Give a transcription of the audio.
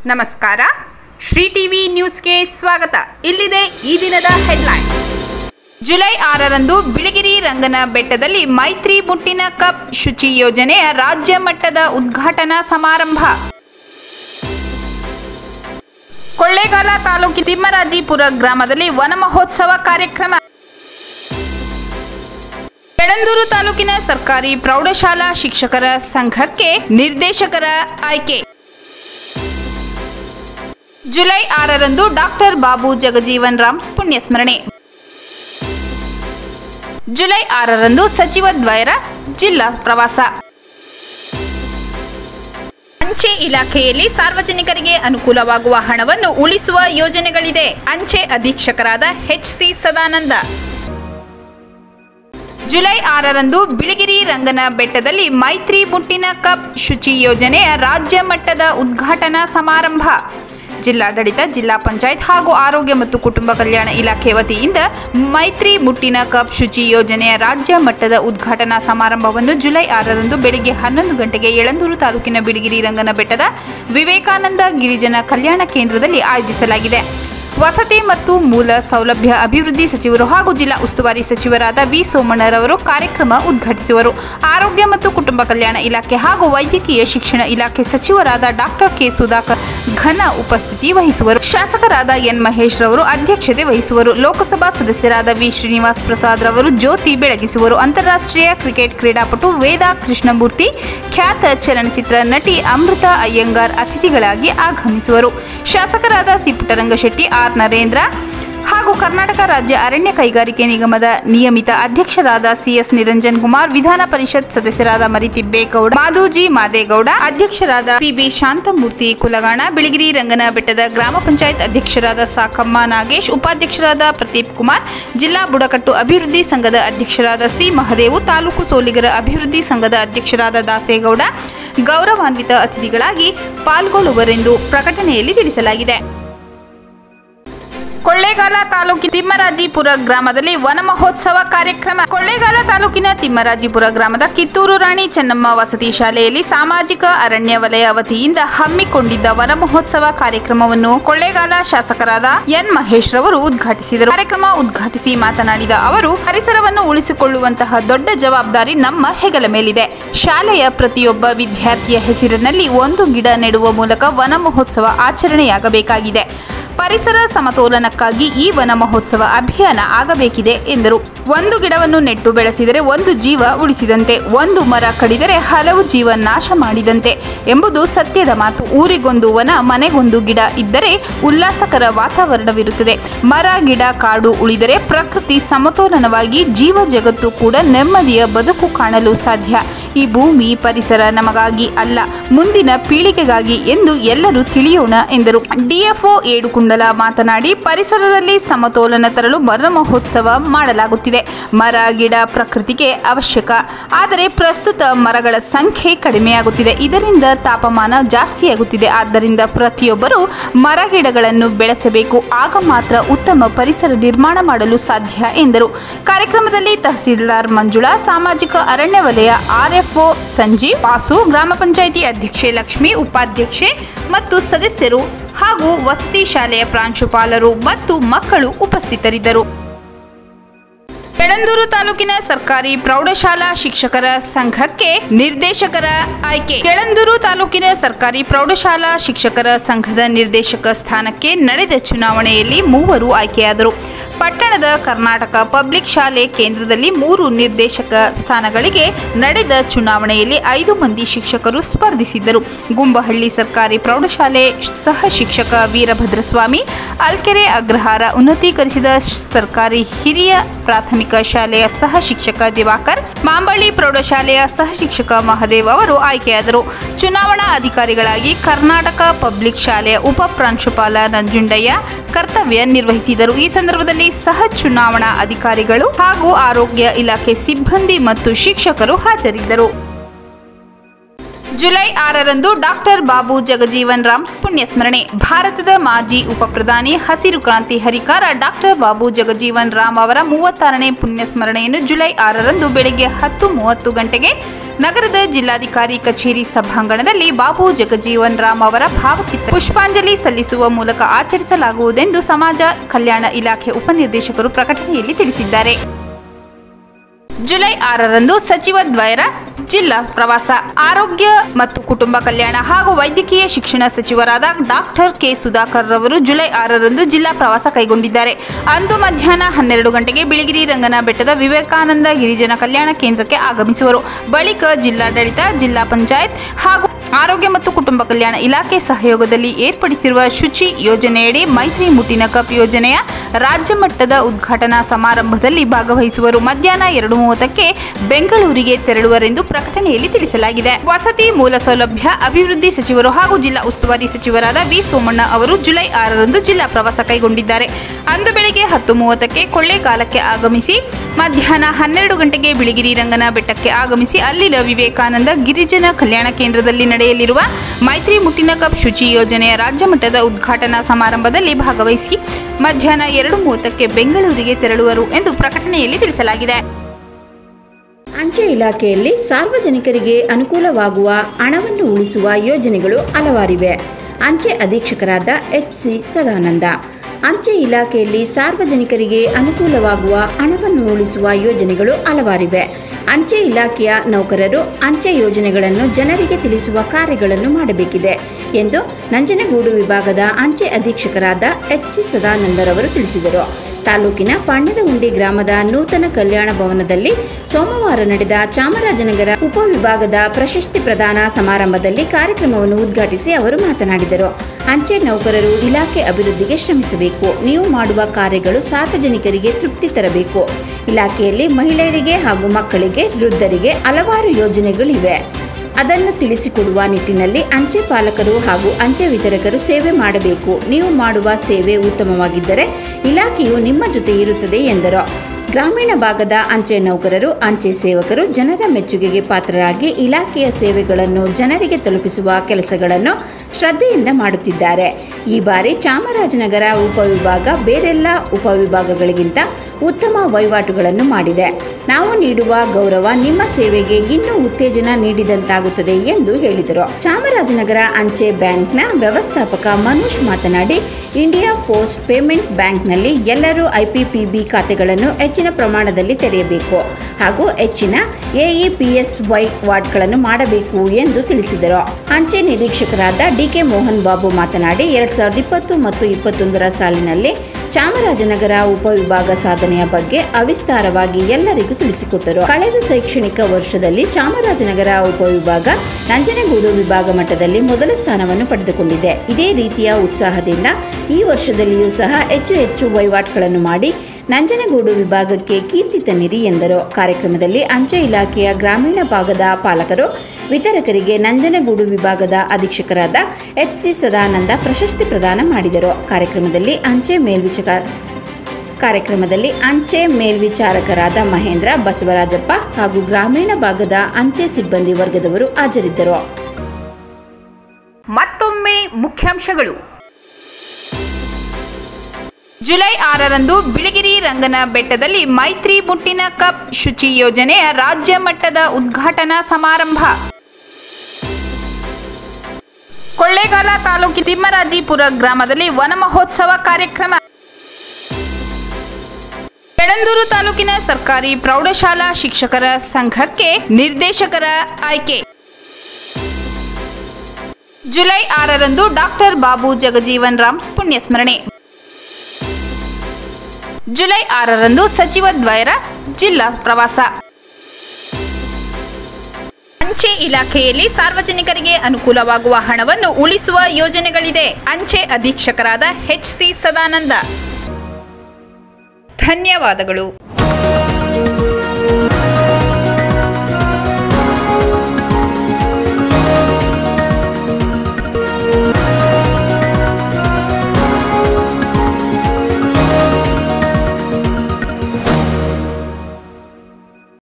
ನಮಸ್ಕಾರ ಶ್ರೀ ಟಿವಿ ನ್ಯೂಸ್ಗೆ ಸ್ವಾಗತ ಇಲ್ಲಿದೆ ಈ ದಿನದ ಹೆಡ್ಲೈನ್ಸ್ ಜುಲೈ ಆರರಂದು ಬಿಳಿಗಿರಿ ರಂಗನ ಬೆಟ್ಟದಲ್ಲಿ ಮೈತ್ರಿ ಮುಟ್ಟಿನ ಕಪ್ ಶುಚಿ ಯೋಜನೆಯ ರಾಜ್ಯ ಮಟ್ಟದ ಉದ್ಘಾಟನಾ ಸಮಾರಂಭ ಕೊಳ್ಳೇಗಾಲ ತಾಲೂಕಿನ ತಿಮ್ಮರಾಜಿಪುರ ಗ್ರಾಮದಲ್ಲಿ ವನ ಮಹೋತ್ಸವ ಕಾರ್ಯಕ್ರಮ ಯಳಂದೂರು ತಾಲೂಕಿನ ಸರ್ಕಾರಿ ಪ್ರೌಢಶಾಲಾ ಶಿಕ್ಷಕರ ಸಂಘಕ್ಕೆ ನಿರ್ದೇಶಕರ ಆಯ್ಕೆ ಜುಲೈ ಆರರಂದು ಡಾಕ್ಟರ್ ಬಾಬು ಜಗಜೀವನ್ ರಾಮ್ ಪುಣ್ಯಸ್ಮರಣೆ ಜುಲೈ ಆರರಂದು ಸಚಿವ ದ್ವಯರ ಜಿಲ್ಲಾ ಪ್ರವಾಸ ಅಂಚೆ ಇಲಾಖೆಯಲ್ಲಿ ಸಾರ್ವಜನಿಕರಿಗೆ ಅನುಕೂಲವಾಗುವ ಹಣವನ್ನು ಉಳಿಸುವ ಯೋಜನೆಗಳಿದೆ ಅಂಚೆ ಅಧೀಕ್ಷಕರಾದ ಎಚ್ ಸಿ ಸದಾನಂದ ಜುಲೈ ಆರರಂದು ಬಿಳಿಗಿರಿ ರಂಗನ ಬೆಟ್ಟದಲ್ಲಿ ಮೈತ್ರಿ ಮುಟ್ಟಿನ ಕಪ್ ಶುಚಿ ಯೋಜನೆಯ ರಾಜ್ಯ ಮಟ್ಟದ ಉದ್ಘಾಟನಾ ಸಮಾರಂಭ ಜಿಲ್ಲಾಡಳಿತ ಜಿಲ್ಲಾ ಪಂಚಾಯತ್ ಹಾಗೂ ಆರೋಗ್ಯ ಮತ್ತು ಕುಟುಂಬ ಕಲ್ಯಾಣ ಇಲಾಖೆ ವತಿಯಿಂದ ಮೈತ್ರಿ ಮುಟ್ಟಿನ ಕಪ್ ಶುಚಿ ಯೋಜನೆಯ ರಾಜ್ಯ ಮಟ್ಟದ ಉದ್ಘಾಟನಾ ಸಮಾರಂಭವನ್ನು ಜುಲೈ ಆರರಂದು ಬೆಳಿಗ್ಗೆ ಹನ್ನೊಂದು ಗಂಟೆಗೆ ಯಳಂದೂರು ತಾಲೂಕಿನ ಬಿಳಿಗಿರಿ ರಂಗನ ಬೆಟ್ಟದ ವಿವೇಕಾನಂದ ಗಿರಿಜನ ಕಲ್ಯಾಣ ಕೇಂದ್ರದಲ್ಲಿ ಆಯೋಜಿಸಲಾಗಿದೆ ವಸತಿ ಮತ್ತು ಮೂಲ ಸೌಲಭ್ಯ ಅಭಿವೃದ್ಧಿ ಸಚಿವರು ಹಾಗೂ ಜಿಲ್ಲಾ ಉಸ್ತುವಾರಿ ಸಚಿವರಾದ ವಿ ಸೋಮಣ್ಣರವರು ಕಾರ್ಯಕ್ರಮ ಉದ್ಘಾಟಿಸುವರು ಆರೋಗ್ಯ ಮತ್ತು ಕುಟುಂಬ ಕಲ್ಯಾಣ ಇಲಾಖೆ ಹಾಗೂ ವೈದ್ಯಕೀಯ ಶಿಕ್ಷಣ ಇಲಾಖೆ ಸಚಿವರಾದ ಡಾಕ್ಟರ್ ಕೆ ಸುಧಾಕರ್ ಘನ ಉಪಸ್ಥಿತಿ ವಹಿಸುವರು ಶಾಸಕರಾದ ಎನ್ ಮಹೇಶ್ ರವರು ಅಧ್ಯಕ್ಷತೆ ವಹಿಸುವರು ಲೋಕಸಭಾ ಸದಸ್ಯರಾದ ವಿ ಶ್ರೀನಿವಾಸ್ ಪ್ರಸಾದ್ ರವರು ಜ್ಯೋತಿ ಬೆಳಗಿಸುವರು ಅಂತಾರಾಷ್ಟ್ರೀಯ ಕ್ರಿಕೆಟ್ ಕ್ರೀಡಾಪಟು ವೇದ ಕೃಷ್ಣಮೂರ್ತಿ ಖ್ಯಾತ ಚಲನಚಿತ್ರ ನಟಿ ಅಮೃತ ಅಯ್ಯಂಗಾರ್ ಅತಿಥಿಗಳಾಗಿ ಆಗಮಿಸುವರು ಶಾಸಕರಾದ ಸಿ ಪುಟ್ಟರಂಗಶೆಟ್ಟಿ ಆರ್ ನರೇಂದ್ರ ಹಾಗೂ ಕರ್ನಾಟಕ ರಾಜ್ಯ ಅರಣ್ಯ ಕೈಗಾರಿಕೆ ನಿಗಮದ ನಿಯಮಿತ ಅಧ್ಯಕ್ಷರಾದ ಸಿಎಸ್ ನಿರಂಜನ್ ಕುಮಾರ್ ವಿಧಾನ ಪರಿಷತ್ ಸದಸ್ಯರಾದ ಮರಿತಿಬ್ಬೇಗೌಡ ಮಾಧುಜಿ ಮಾದೇಗೌಡ ಅಧ್ಯಕ್ಷರಾದ ಪಿಬಿ ಶಾಂತಮೂರ್ತಿ ಕುಲಗಾಣ ಬಿಳಿಗಿರಿ ರಂಗನ ಬೆಟ್ಟದ ಗ್ರಾಮ ಪಂಚಾಯತ್ ಅಧ್ಯಕ್ಷರಾದ ಸಾಕಮ್ಮ ನಾಗೇಶ್ ಉಪಾಧ್ಯಕ್ಷರಾದ ಪ್ರದೀಪ್ ಕುಮಾರ್ ಜಿಲ್ಲಾ ಬುಡಕಟ್ಟು ಅಭಿವೃದ್ಧಿ ಸಂಘದ ಅಧ್ಯಕ್ಷರಾದ ಸಿ ಮಹದೇವು ತಾಲೂಕು ಸೋಲಿಗರ ಅಭಿವೃದ್ಧಿ ಸಂಘದ ಅಧ್ಯಕ್ಷರಾದ ದಾಸೇಗೌಡ ಗೌರವಾನ್ವಿತ ಅತಿಥಿಗಳಾಗಿ ಪಾಲ್ಗೊಳ್ಳುವರೆಂದು ಪ್ರಕಟಣೆಯಲ್ಲಿ ತಿಳಿಸಲಾಗಿದೆ ಕೊಳ್ಳೇಗಾಲ ತಾಲೂಕಿನ ತಿಮ್ಮರಾಜಿಪುರ ಗ್ರಾಮದಲ್ಲಿ ವನ ಮಹೋತ್ಸವ ಕಾರ್ಯಕ್ರಮ ಕೊಳ್ಳೇಗಾಲ ತಾಲೂಕಿನ ತಿಮ್ಮರಾಜಿಪುರ ಗ್ರಾಮದ ಕಿತ್ತೂರು ರಾಣಿ ಚೆನ್ನಮ್ಮ ವಸತಿ ಶಾಲೆಯಲ್ಲಿ ಸಾಮಾಜಿಕ ಅರಣ್ಯ ವಲಯ ವತಿಯಿಂದ ಹಮ್ಮಿಕೊಂಡಿದ್ದ ವನ ಮಹೋತ್ಸವ ಕಾರ್ಯಕ್ರಮವನ್ನು ಕೊಳ್ಳೇಗಾಲ ಶಾಸಕರಾದ ಎನ್ ಮಹೇಶ್ ರವರು ಉದ್ಘಾಟಿಸಿದರು ಕಾರ್ಯಕ್ರಮ ಉದ್ಘಾಟಿಸಿ ಮಾತನಾಡಿದ ಅವರು ಪರಿಸರವನ್ನು ಉಳಿಸಿಕೊಳ್ಳುವಂತಹ ದೊಡ್ಡ ಜವಾಬ್ದಾರಿ ನಮ್ಮ ಹೆಗಲ ಮೇಲಿದೆ ಶಾಲೆಯ ಪ್ರತಿಯೊಬ್ಬ ವಿದ್ಯಾರ್ಥಿಯ ಹೆಸರಿನಲ್ಲಿ ಒಂದು ಗಿಡ ನೆಡುವ ಮೂಲಕ ವನ ಮಹೋತ್ಸವ ಆಚರಣೆಯಾಗಬೇಕಾಗಿದೆ ಪರಿಸರ ಸಮತೋಲನಕ್ಕಾಗಿ ಈ ವನ ಮಹೋತ್ಸವ ಅಭಿಯಾನ ಆಗಬೇಕಿದೆ ಎಂದರು ಒಂದು ಗಿಡವನ್ನು ನೆಟ್ಟು ಬೆಳೆಸಿದರೆ ಒಂದು ಜೀವ ಉಳಿಸಿದಂತೆ ಒಂದು ಮರ ಕಡಿದರೆ ಹಲವು ಜೀವ ನಾಶ ಮಾಡಿದಂತೆ ಎಂಬುದು ಸತ್ಯದ ಮಾತು ಊರಿಗೊಂದು ವನ ಮನೆಗೊಂದು ಗಿಡ ಇದ್ದರೆ ಉಲ್ಲಾಸಕರ ವಾತಾವರಣವಿರುತ್ತದೆ ಮರ ಗಿಡ ಕಾಡು ಉಳಿದರೆ ಪ್ರಕೃತಿ ಸಮತೋಲನವಾಗಿ ಜೀವ ಜಗತ್ತು ಕೂಡ ನೆಮ್ಮದಿಯ ಬದುಕು ಕಾಣಲು ಸಾಧ್ಯ ಈ ಭೂಮಿ ಪರಿಸರ ನಮಗಾಗಿ ಅಲ್ಲ ಮುಂದಿನ ಪೀಳಿಗೆಗಾಗಿ ಎಂದು ಎಲ್ಲರೂ ತಿಳಿಯೋಣ ಎಂದರು ಡಿಎಫ್ಒ ಏಡುಕುಂಡಲ ಮಾತನಾಡಿ ಪರಿಸರದಲ್ಲಿ ಸಮತೋಲನ ತರಲು ಮರ ಮಹೋತ್ಸವ ಮಾಡಲಾಗುತ್ತಿದೆ ಮರ ಗಿಡ ಪ್ರಕೃತಿಗೆ ಅವಶ್ಯಕ ಆದರೆ ಪ್ರಸ್ತುತ ಮರಗಳ ಸಂಖ್ಯೆ ಕಡಿಮೆಯಾಗುತ್ತಿದೆ ಇದರಿಂದ ತಾಪಮಾನ ಜಾಸ್ತಿಯಾಗುತ್ತಿದೆ ಆದ್ದರಿಂದ ಪ್ರತಿಯೊಬ್ಬರು ಮರ ಗಿಡಗಳನ್ನು ಬೆಳೆಸಬೇಕು ಆಗ ಮಾತ್ರ ಉತ್ತಮ ಪರಿಸರ ನಿರ್ಮಾಣ ಮಾಡಲು ಸಾಧ್ಯ ಎಂದರು ಕಾರ್ಯಕ್ರಮದಲ್ಲಿ ತಹಸೀಲ್ದಾರ್ ಮಂಜುಳಾ ಸಾಮಾಜಿಕ ಅರಣ್ಯ ವಲಯ ಆರ್ಎಫ್ಒ ಸಂಜೀವ್ ವಾಸು ಗ್ರಾಮ ಪಂಚಾಯಿತಿ ಅಧ್ಯಕ್ಷೆ ಲಕ್ಷ್ಮಿ ಉಪಾಧ್ಯಕ್ಷೆ ಮತ್ತು ಸದಸ್ಯರು ಹಾಗೂ ವಸತಿ ಶಾಲೆಯ ಪ್ರಾಂಶುಪಾಲರು ಮತ್ತು ಮಕ್ಕಳು ಉಪಸ್ಥಿತರಿದ್ದರು ಯಳಂದೂರು ತಾಲೂಕಿನ ಸರ್ಕಾರಿ ಪ್ರೌಢಶಾಲಾ ಶಿಕ್ಷಕರ ಸಂಘಕ್ಕೆ ನಿರ್ದೇಶಕರ ಆಯ್ಕೆ ಯಳಂದೂರು ತಾಲೂಕಿನ ಸರ್ಕಾರಿ ಪ್ರೌಢಶಾಲಾ ಶಿಕ್ಷಕರ ಸಂಘದ ನಿರ್ದೇಶಕ ಸ್ಥಾನಕ್ಕೆ ನಡೆದ ಚುನಾವಣೆಯಲ್ಲಿ ಮೂವರು ಆಯ್ಕೆಯಾದರು ಪಟ್ಟಣದ ಕರ್ನಾಟಕ ಪಬ್ಲಿಕ್ ಶಾಲೆ ಕೇಂದ್ರದಲ್ಲಿ ಮೂರು ನಿರ್ದೇಶಕ ಸ್ಥಾನಗಳಿಗೆ ನಡೆದ ಚುನಾವಣೆಯಲ್ಲಿ ಐದು ಮಂದಿ ಶಿಕ್ಷಕರು ಸ್ಪರ್ಧಿಸಿದ್ದರು ಗುಂಬಹಳ್ಳಿ ಸರ್ಕಾರಿ ಪ್ರೌಢಶಾಲೆ ಸಹ ಶಿಕ್ಷಕ ವೀರಭದ್ರಸ್ವಾಮಿ ಅಲ್ಕೆರೆ ಅಗ್ರಹಾರ ಉನ್ನತೀಕರಿಸಿದ ಸರ್ಕಾರಿ ಹಿರಿಯ ಪ್ರಾಥಮಿಕ ಶಾಲೆಯ ಸಹ ಶಿಕ್ಷಕ ದಿವಾಕರ್ ಮಾಂಬಳ್ಳಿ ಪ್ರೌಢಶಾಲೆಯ ಸಹ ಶಿಕ್ಷಕ ಮಹದೇವ್ ಅವರು ಆಯ್ಕೆಯಾದರು ಚುನಾವಣಾ ಅಧಿಕಾರಿಗಳಾಗಿ ಕರ್ನಾಟಕ ಪಬ್ಲಿಕ್ ಶಾಲೆಯ ಉಪ ಪ್ರಾಂಶುಪಾಲ ನಂಜುಂಡಯ್ಯ ಕರ್ತವ್ಯ ನಿರ್ವಹಿಸಿದರು ಈ ಸಂದರ್ಭದಲ್ಲಿ ಸಹ ಚುನಾವಣಾ ಅಧಿಕಾರಿಗಳು ಹಾಗೂ ಆರೋಗ್ಯ ಇಲಾಖೆ ಸಿಬ್ಬಂದಿ ಮತ್ತು ಶಿಕ್ಷಕರು ಹಾಜರಿದ್ದರು ಜುಲೈ ಆರರಂದು ಡಾಕ್ಟರ್ ಬಾಬು ಜಗಜೀವನ್ ರಾಮ್ ಪುಣ್ಯಸ್ಮರಣೆ ಭಾರತದ ಮಾಜಿ ಉಪಪ್ರಧಾನಿ ಹಸಿರು ಕ್ರಾಂತಿ ಹರಿಕಾರ ಡಾಕ್ಟರ್ ಬಾಬು ಜಗಜೀವನ್ ರಾಮ್ ಅವರ ಮೂವತ್ತಾರನೇ ಪುಣ್ಯಸ್ಮರಣೆಯನ್ನು ಜುಲೈ ಆರರಂದು ಬೆಳಗ್ಗೆ ಹತ್ತು ಮೂವತ್ತು ಗಂಟೆಗೆ ನಗರದ ಜಿಲ್ಲಾಧಿಕಾರಿ ಕಚೇರಿ ಸಭಾಂಗಣದಲ್ಲಿ ಬಾಬು ಜಗಜೀವನ್ ರಾಮ್ ಅವರ ಭಾವಚಿತ್ರ ಪುಷ್ಪಾಂಜಲಿ ಸಲ್ಲಿಸುವ ಮೂಲಕ ಆಚರಿಸಲಾಗುವುದೆಂದು ಸಮಾಜ ಕಲ್ಯಾಣ ಇಲಾಖೆ ಉಪನಿರ್ದೇಶಕರು ಪ್ರಕಟಣೆಯಲ್ಲಿ ತಿಳಿಸಿದ್ದಾರೆ ಜುಲೈ ಆರರಂದು ಸಚಿವ ದ್ವಯರ ಜಿಲ್ಲಾ ಪ್ರವಾಸ ಆರೋಗ್ಯ ಮತ್ತು ಕುಟುಂಬ ಕಲ್ಯಾಣ ಹಾಗೂ ವೈದ್ಯಕೀಯ ಶಿಕ್ಷಣ ಸಚಿವರಾದ ಡಾಕ್ಟರ್ ಕೆ ಸುಧಾಕರ್ ರವರು ಜುಲೈ ಆರರಂದು ಜಿಲ್ಲಾ ಪ್ರವಾಸ ಕೈಗೊಂಡಿದ್ದಾರೆ ಅಂದು ಮಧ್ಯಾಹ್ನ ಹನ್ನೆರಡು ಗಂಟೆಗೆ ಬಿಳಿಗಿರಿ ರಂಗನ ಬೆಟ್ಟದ ವಿವೇಕಾನಂದ ಗಿರಿಜನ ಕಲ್ಯಾಣ ಕೇಂದ್ರಕ್ಕೆ ಆಗಮಿಸುವರು ಬಳಿಕ ಜಿಲ್ಲಾಡಳಿತ ಜಿಲ್ಲಾ ಪಂಚಾಯತ್ ಹಾಗೂ ಆರೋಗ್ಯ ಮತ್ತು ಕುಟುಂಬ ಕಲ್ಯಾಣ ಇಲಾಖೆ ಸಹಯೋಗದಲ್ಲಿ ಏರ್ಪಡಿಸಿರುವ ಶುಚಿ ಯೋಜನೆಯಡಿ ಮೈತ್ರಿ ಮುಟ್ಟಿನ ಕಪ್ ಯೋಜನೆಯ ರಾಜ್ಯ ಮಟ್ಟದ ಉದ್ಘಾಟನಾ ಸಮಾರಂಭದಲ್ಲಿ ಭಾಗವಹಿಸುವರು ಮಧ್ಯಾಹ್ನ ಎರಡು ಮೂವತ್ತಕ್ಕೆ ಬೆಂಗಳೂರಿಗೆ ತೆರಳುವರೆಂದು ಪ್ರಕಟಣೆಯಲ್ಲಿ ತಿಳಿಸಲಾಗಿದೆ ವಸತಿ ಮೂಲ ಸೌಲಭ್ಯ ಅಭಿವೃದ್ಧಿ ಸಚಿವರು ಹಾಗೂ ಜಿಲ್ಲಾ ಉಸ್ತುವಾರಿ ಸಚಿವರಾದ ವಿ ಸೋಮಣ್ಣ ಅವರು ಜುಲೈ ಆರರಂದು ಜಿಲ್ಲಾ ಪ್ರವಾಸ ಕೈಗೊಂಡಿದ್ದಾರೆ ಅಂದು ಬೆಳಗ್ಗೆ ಹತ್ತು ಮೂವತ್ತಕ್ಕೆ ಕೊಳ್ಳೇಗಾಲಕ್ಕೆ ಆಗಮಿಸಿ ಮಧ್ಯಾಹ್ನ ಹನ್ನೆರಡು ಗಂಟೆಗೆ ಬಿಳಿಗಿರಿ ರಂಗನ ಬೆಟ್ಟಕ್ಕೆ ಆಗಮಿಸಿ ಅಲ್ಲಿನ ವಿವೇಕಾನಂದ ಗಿರಿಜನ ಕಲ್ಯಾಣ ಕೇಂದ್ರದಲ್ಲಿ ನಡೆಯಲಿರುವ ಮೈತ್ರಿ ಮುಟ್ಟಿನ ಕಪ್ ಶುಚಿ ಯೋಜನೆಯ ರಾಜ್ಯ ಮಟ್ಟದ ಉದ್ಘಾಟನಾ ಸಮಾರಂಭದಲ್ಲಿ ಭಾಗವಹಿಸಿ ಮಧ್ಯಾಹ್ನ ಎರಡು ಮೂವತ್ತಕ್ಕೆ ಬೆಂಗಳೂರಿಗೆ ತೆರಳುವರು ಎಂದು ಪ್ರಕಟಣೆಯಲ್ಲಿ ತಿಳಿಸಲಾಗಿದೆ ಅಂಚೆ ಇಲಾಖೆಯಲ್ಲಿ ಸಾರ್ವಜನಿಕರಿಗೆ ಅನುಕೂಲವಾಗುವ ಹಣವನ್ನು ಉಳಿಸುವ ಯೋಜನೆಗಳು ಹಲವಾರಿವೆ ಅಂಚೆ ಅಧೀಕ್ಷಕರಾದ ಎಚ್ ಸಿ ಸದಾನಂದ ಅಂಚೆ ಇಲಾಖೆಯಲ್ಲಿ ಸಾರ್ವಜನಿಕರಿಗೆ ಅನುಕೂಲವಾಗುವ ಹಣವನ್ನು ಉಳಿಸುವ ಯೋಜನೆಗಳು ಹಲವಾರಿವೆ ಅಂಚೆ ಇಲಾಖೆಯ ನೌಕರರು ಅಂಚೆ ಯೋಜನೆಗಳನ್ನು ಜನರಿಗೆ ತಿಳಿಸುವ ಕಾರ್ಯಗಳನ್ನು ಮಾಡಬೇಕಿದೆ ಎಂದು ನಂಜನಗೂಡು ವಿಭಾಗದ ಅಂಚೆ ಅಧೀಕ್ಷಕರಾದ ಎಚ್ ಸಿ ಸದಾನಂದರವರು ತಿಳಿಸಿದರು ತಾಲೂಕಿನ ಪಾಣ್ಯದಹುಂಡಿ ಗ್ರಾಮದ ನೂತನ ಕಲ್ಯಾಣ ಭವನದಲ್ಲಿ ಸೋಮವಾರ ನಡೆದ ಚಾಮರಾಜನಗರ ಉಪವಿಭಾಗದ ಪ್ರಶಸ್ತಿ ಪ್ರದಾನ ಸಮಾರಂಭದಲ್ಲಿ ಕಾರ್ಯಕ್ರಮವನ್ನು ಉದ್ಘಾಟಿಸಿ ಅವರು ಮಾತನಾಡಿದರು ಅಂಚೆ ನೌಕರರು ಇಲಾಖೆ ಅಭಿವೃದ್ಧಿಗೆ ಶ್ರಮಿಸಬೇಕು ನೀವು ಮಾಡುವ ಕಾರ್ಯಗಳು ಸಾರ್ವಜನಿಕರಿಗೆ ತೃಪ್ತಿ ತರಬೇಕು ಇಲಾಖೆಯಲ್ಲಿ ಮಹಿಳೆಯರಿಗೆ ಹಾಗೂ ಮಕ್ಕಳಿಗೆ ವೃದ್ಧರಿಗೆ ಹಲವಾರು ಯೋಜನೆಗಳಿವೆ ಅದನ್ನು ತಿಳಿಸಿಕೊಡುವ ನಿಟ್ಟಿನಲ್ಲಿ ಅಂಚೆ ಪಾಲಕರು ಹಾಗೂ ಅಂಚೆ ವಿತರಕರು ಸೇವೆ ಮಾಡಬೇಕು ನೀವು ಮಾಡುವ ಸೇವೆ ಉತ್ತಮವಾಗಿದ್ದರೆ ಇಲಾಖೆಯು ನಿಮ್ಮ ಜೊತೆ ಇರುತ್ತದೆ ಎಂದರು ಗ್ರಾಮೀಣ ಭಾಗದ ಅಂಚೆ ನೌಕರರು ಅಂಚೆ ಸೇವಕರು ಜನರ ಮೆಚ್ಚುಗೆಗೆ ಪಾತ್ರರಾಗಿ ಇಲಾಖೆಯ ಸೇವೆಗಳನ್ನು ಜನರಿಗೆ ತಲುಪಿಸುವ ಕೆಲಸಗಳನ್ನು ಶ್ರದ್ಧೆಯಿಂದ ಮಾಡುತ್ತಿದ್ದಾರೆ ಈ ಬಾರಿ ಚಾಮರಾಜನಗರ ಉಪವಿಭಾಗ ಬೇರೆಲ್ಲ ಉಪವಿಭಾಗಗಳಿಗಿಂತ ಉತ್ತಮ ವಹಿವಾಟುಗಳನ್ನು ಮಾಡಿದೆ ನಾವು ನೀಡುವ ಗೌರವ ನಿಮ್ಮ ಸೇವೆಗೆ ಇನ್ನೂ ಉತ್ತೇಜನ ನೀಡಿದಂತಾಗುತ್ತದೆ ಎಂದು ಹೇಳಿದರು ಚಾಮರಾಜನಗರ ಅಂಚೆ ಬ್ಯಾಂಕ್ನ ವ್ಯವಸ್ಥಾಪಕ ಮನೋಜ್ ಮಾತನಾಡಿ ಇಂಡಿಯಾ ಪೋಸ್ಟ್ ಪೇಮೆಂಟ್ ಬ್ಯಾಂಕ್ನಲ್ಲಿ ಎಲ್ಲರೂ ಐಪಿಪಿಬಿ ಖಾತೆಗಳನ್ನು ಹೆಚ್ಚಿನ ಪ್ರಮಾಣದಲ್ಲಿ ತೆರೆಯಬೇಕು ಹಾಗೂ ಹೆಚ್ಚಿನ ಎಇಪಿಎಸ್ವೈ ವಾರ್ಡ್ಗಳನ್ನು ಮಾಡಬೇಕು ಎಂದು ತಿಳಿಸಿದರು ಅಂಚೆ ನಿರೀಕ್ಷಕರಾದ ಡಿಕೆ ಮೋಹನ್ ಬಾಬು ಮಾತನಾಡಿ ಎರಡ್ ಸಾವಿರದ ಇಪ್ಪತ್ತು ಮತ್ತು ಇಪ್ಪತ್ತೊಂದರ ಸಾಲಿನಲ್ಲಿ ಚಾಮರಾಜನಗರ ಉಪವಿಭಾಗ ಸಾಧನೆಯ ಬಗ್ಗೆ ಅವಿಸ್ತಾರವಾಗಿ ಎಲ್ಲರಿಗೂ ತಿಳಿಸಿಕೊಟ್ಟರು ಕಳೆದ ಶೈಕ್ಷಣಿಕ ವರ್ಷದಲ್ಲಿ ಚಾಮರಾಜನಗರ ಉಪವಿಭಾಗ ನಂಜನಗೂಡು ವಿಭಾಗ ಮಟ್ಟದಲ್ಲಿ ಮೊದಲ ಸ್ಥಾನವನ್ನು ಪಡೆದುಕೊಂಡಿದೆ ಇದೇ ರೀತಿಯ ಉತ್ಸಾಹದಿಂದ ಈ ವರ್ಷದಲ್ಲಿಯೂ ಸಹ ಹೆಚ್ಚು ಹೆಚ್ಚು ವಹಿವಾಟುಗಳನ್ನು ಮಾಡಿ ನಂಜನಗೂಡು ವಿಭಾಗಕ್ಕೆ ಕೀರ್ತಿ ತನ್ನಿರಿ ಎಂದರು ಕಾರ್ಯಕ್ರಮದಲ್ಲಿ ಅಂಚೆ ಇಲಾಖೆಯ ಗ್ರಾಮೀಣ ಭಾಗದ ಪಾಲಕರು ವಿತರಕರಿಗೆ ನಂಜನಗೂಡು ವಿಭಾಗದ ಅಧೀಕ್ಷಕರಾದ ಎಚ್ ಸಿ ಸದಾನಂದ ಪ್ರಶಸ್ತಿ ಪ್ರದಾನ ಮಾಡಿದರು ಕಾರ್ಯಕ್ರಮದಲ್ಲಿ ಅಂಚೆ ಮೇಲ್ವಿಚಾರ ಕಾರ್ಯಕ್ರಮದಲ್ಲಿ ಅಂಚೆ ಮೇಲ್ವಿಚಾರಕರಾದ ಮಹೇಂದ್ರ ಬಸವರಾಜಪ್ಪ ಹಾಗೂ ಗ್ರಾಮೀಣ ಭಾಗದ ಅಂಚೆ ಸಿಬ್ಬಂದಿ ವರ್ಗದವರು ಹಾಜರಿದ್ದರು ಮತ್ತೊಮ್ಮೆ ಮುಖ್ಯಾಂಶಗಳು ಜುಲೈ ಆರರಂದು ಬಿಳಿಗಿರಿ ರಂಗನ ಬೆಟ್ಟದಲ್ಲಿ ಮೈತ್ರಿ ಮುಟ್ಟಿನ ಕಪ್ ಶುಚಿ ಯೋಜನೆಯ ರಾಜ್ಯ ಮಟ್ಟದ ಉದ್ಘಾಟನಾ ಸಮಾರಂಭ ಕೊಳ್ಳೇಗಾಲ ತಾಲೂಕಿನ ತಿಮ್ಮರಾಜಿಪುರ ಗ್ರಾಮದಲ್ಲಿ ವನ ಮಹೋತ್ಸವ ಕಾರ್ಯಕ್ರಮ ಯಳಂದೂರು ತಾಲೂಕಿನ ಸರ್ಕಾರಿ ಪ್ರೌಢಶಾಲಾ ಶಿಕ್ಷಕರ ಸಂಘಕ್ಕೆ ನಿರ್ದೇಶಕರ ಆಯ್ಕೆ ಜುಲೈ ಆರರಂದು ಡಾಕ್ಟರ್ ಬಾಬು ಜಗಜೀವನ್ ರಾಮ್ ಪುಣ್ಯಸ್ಮರಣೆ ಜುಲೈ ಆರರಂದು ಸಚಿವ ದ್ವಯರ ಜಿಲ್ಲಾ ಪ್ರವಾಸ ಅಂಚೆ ಇಲಾಖೆಯಲ್ಲಿ ಸಾರ್ವಜನಿಕರಿಗೆ ಅನುಕೂಲವಾಗುವ ಹಣವನ್ನು ಉಳಿಸುವ ಯೋಜನೆಗಳಿದೆ ಅಂಚೆ ಅಧೀಕ್ಷಕರಾದ ಎಚ್ ಸಿ ಸದಾನಂದ ಧನ್ಯವಾದಗಳು